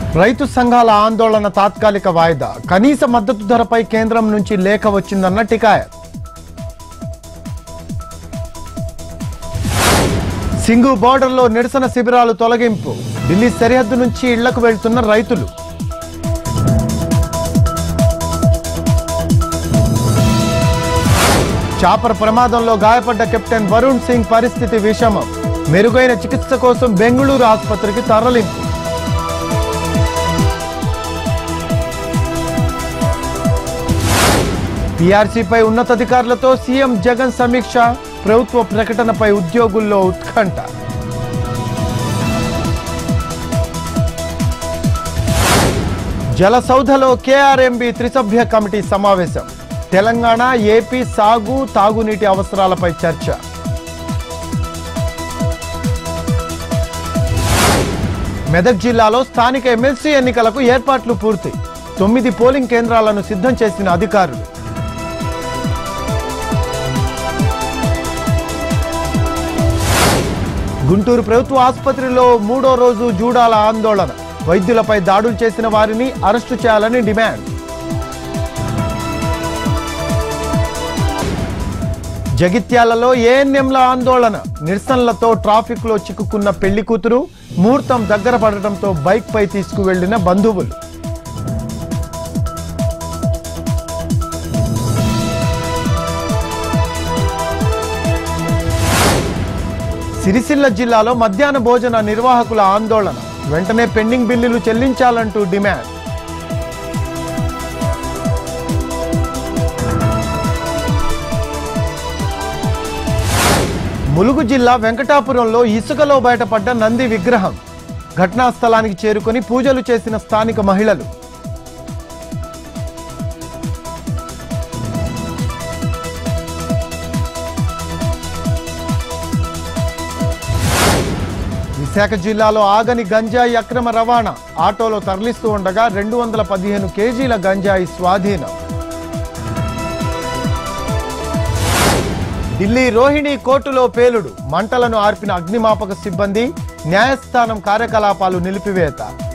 రైతు సంఘాల ఆందోళన తాత్కాలిక వాయిదా కనీస మద్దతు ధరపై కేంద్రం నుంచి లేఖ వచ్చిందన్న టికాయత్ సింగు బోర్డర్లో నిరసన శిబిరాలు తొలగింపు ఢిల్లీ సరిహద్దు నుంచి ఇళ్లకు వెళ్తున్న రైతులు చాపర్ ప్రమాదంలో గాయపడ్డ కెప్టెన్ వరుణ్ సింగ్ పరిస్థితి విషమం మెరుగైన చికిత్స కోసం బెంగళూరు ఆసుపత్రికి తరలింపు పీఆర్సీపై ఉన్నతాధికారులతో సీఎం జగన్ సమీక్ష ప్రభుత్వ ప్రకటనపై ఉద్యోగుల్లో ఉత్కంఠ జలసౌధలో కేఆర్ఎంబి త్రిసభ్య కమిటీ సమావేశం తెలంగాణ ఏపీ సాగు తాగునీటి అవసరాలపై చర్చ మెదక్ జిల్లాలో స్థానిక ఎమ్మెల్సీ ఎన్నికలకు ఏర్పాట్లు పూర్తి తొమ్మిది పోలింగ్ కేంద్రాలను సిద్ధం చేసిన అధికారులు గుంటూరు ప్రభుత్వ ఆసుపత్రిలో మూడో రోజు జూడాల ఆందోళన వైద్యులపై దాడులు చేసిన వారిని అరెస్టు చేయాలని డిమాండ్ జగిత్యాలలో ఏఎన్ఎంల ఆందోళన నిరసనలతో ట్రాఫిక్ లో చిక్కుకున్న పెళ్లి కూతురు ముహూర్తం దగ్గర పడటంతో బైక్ పై తీసుకువెళ్లిన బంధువులు సిరిసిల్ల జిల్లాలో మధ్యాహ్న భోజన నిర్వాహకుల ఆందోళన వెంటనే పెండింగ్ బిల్లులు చెల్లించాలంటూ డిమాండ్ ములుగు జిల్లా వెంకటాపురంలో ఇసుకలో బయటపడ్డ నంది విగ్రహం ఘటనా స్థలానికి చేరుకొని పూజలు చేసిన స్థానిక మహిళలు విశాఖ జిల్లాలో ఆగని గంజాయి అక్రమ రవాణా ఆటోలో తరలిస్తూ ఉండగా రెండు వందల పదిహేను కేజీల గంజాయి స్వాధీనం ఢిల్లీ రోహిణి కోర్టులో పేలుడు మంటలను ఆర్పిన అగ్నిమాపక సిబ్బంది న్యాయస్థానం కార్యకలాపాలు నిలిపివేత